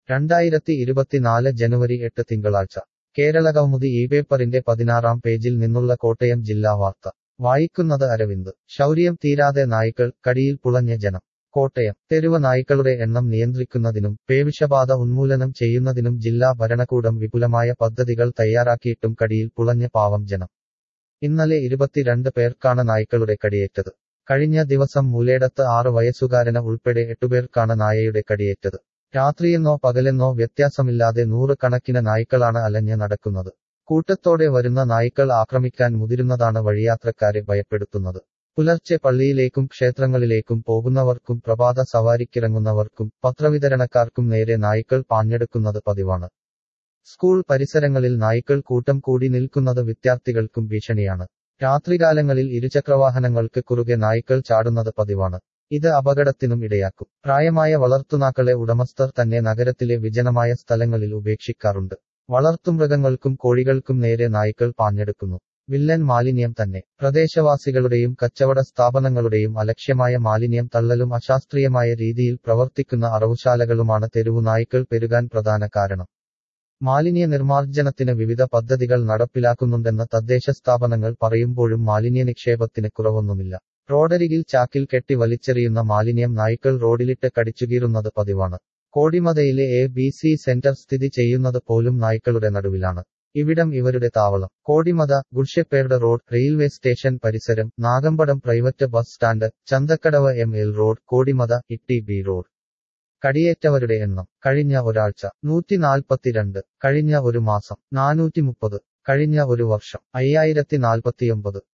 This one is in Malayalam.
രണ്ടായിരത്തി ഇരുപത്തിനാല് ജനുവരി എട്ട് തിങ്കളാഴ്ച കേരളകൗമുദി ഈ പേപ്പറിന്റെ പതിനാറാം പേജിൽ നിന്നുള്ള കോട്ടയം ജില്ലാ വാർത്ത വായിക്കുന്നത് അരവിന്ദ് ശൗര്യം തീരാതെ നായ്ക്കൾ കടിയിൽ പുളഞ്ഞ ജനം കോട്ടയം തെരുവ് നായ്ക്കളുടെ എണ്ണം നിയന്ത്രിക്കുന്നതിനും പേവിഷബാധ ഉന്മൂലനം ചെയ്യുന്നതിനും ജില്ലാ ഭരണകൂടം വിപുലമായ പദ്ധതികൾ തയ്യാറാക്കിയിട്ടും കടിയിൽ പുളഞ്ഞ പാവം ജനം ഇന്നലെ ഇരുപത്തിരണ്ട് പേർക്കാണ് നായ്ക്കളുടെ കടിയേറ്റത് കഴിഞ്ഞ ദിവസം മൂലേടത്ത് ആറ് വയസ്സുകാരന് ഉൾപ്പെടെ എട്ടുപേർക്കാണ് നായയുടെ കടിയേറ്റത് രാത്രിയെന്നോ പകലെന്നോ വ്യത്യാസമില്ലാതെ നൂറുകണക്കിന് നായ്ക്കളാണ് അലഞ്ഞ് നടക്കുന്നത് കൂട്ടത്തോടെ വരുന്ന നായ്ക്കൾ ആക്രമിക്കാൻ മുതിരുന്നതാണ് വഴിയാത്രക്കാരെ ഭയപ്പെടുത്തുന്നത് പുലർച്ചെ പള്ളിയിലേക്കും ക്ഷേത്രങ്ങളിലേക്കും പോകുന്നവർക്കും പ്രഭാത സവാരിക്കിറങ്ങുന്നവർക്കും പത്രവിതരണക്കാർക്കും നേരെ നായ്ക്കൾ പാഞ്ഞെടുക്കുന്നത് പതിവാണ് സ്കൂൾ പരിസരങ്ങളിൽ നായ്ക്കൾ കൂട്ടം കൂടി നിൽക്കുന്നത് വിദ്യാർത്ഥികൾക്കും ഭീഷണിയാണ് രാത്രികാലങ്ങളിൽ ഇരുചക്രവാഹനങ്ങൾക്ക് കുറുകെ നായ്ക്കൾ ചാടുന്നത് പതിവാണ് ഇത് അപകടത്തിനും ഇടയാക്കും പ്രായമായ വളർത്തുനാക്കളെ ഉടമസ്ഥർ തന്നെ നഗരത്തിലെ വിജനമായ സ്ഥലങ്ങളിൽ ഉപേക്ഷിക്കാറുണ്ട് വളർത്തുമൃഗങ്ങൾക്കും കോഴികൾക്കും നേരെ നായ്ക്കൾ പാഞ്ഞെടുക്കുന്നു വില്ലൻ മാലിന്യം തന്നെ പ്രദേശവാസികളുടെയും കച്ചവട സ്ഥാപനങ്ങളുടെയും അലക്ഷ്യമായ മാലിന്യം തള്ളലും അശാസ്ത്രീയമായ രീതിയിൽ പ്രവർത്തിക്കുന്ന അറവുശാലകളുമാണ് തെരുവു നായ്ക്കൾ പെരുകാൻ പ്രധാന കാരണം മാലിന്യ നിർമ്മാർജ്ജനത്തിന് വിവിധ പദ്ധതികൾ നടപ്പിലാക്കുന്നുണ്ടെന്ന് തദ്ദേശ സ്ഥാപനങ്ങൾ പറയുമ്പോഴും മാലിന്യ നിക്ഷേപത്തിന് കുറവൊന്നുമില്ല റോഡരികിൽ ചാക്കിൽ കെട്ടി വലിച്ചെറിയുന്ന മാലിന്യം നായ്ക്കൾ റോഡിലിട്ട് കടിച്ചുകീറുന്നത് പതിവാണ് കോടിമതയിലെ എ ബി സി സെന്റർ സ്ഥിതി ചെയ്യുന്നത് പോലും നായ്ക്കളുടെ നടുവിലാണ് ഇവിടം ഇവരുടെ താവളം Kodimatha good shepherd road railway station പരിസരം Nagampadam private bus stand Chanthakkadavu M L road Kodimatha ഇട്ടി ബി റോഡ് കടിയേറ്റവരുടെ എണ്ണം കഴിഞ്ഞ ഒരാഴ്ച നൂറ്റി നാൽപ്പത്തിരണ്ട് കഴിഞ്ഞ ഒരു മാസം നാനൂറ്റി മുപ്പത് കഴിഞ്ഞ ഒരു വർഷം അയ്യായിരത്തി നാൽപ്പത്തിയൊമ്പത്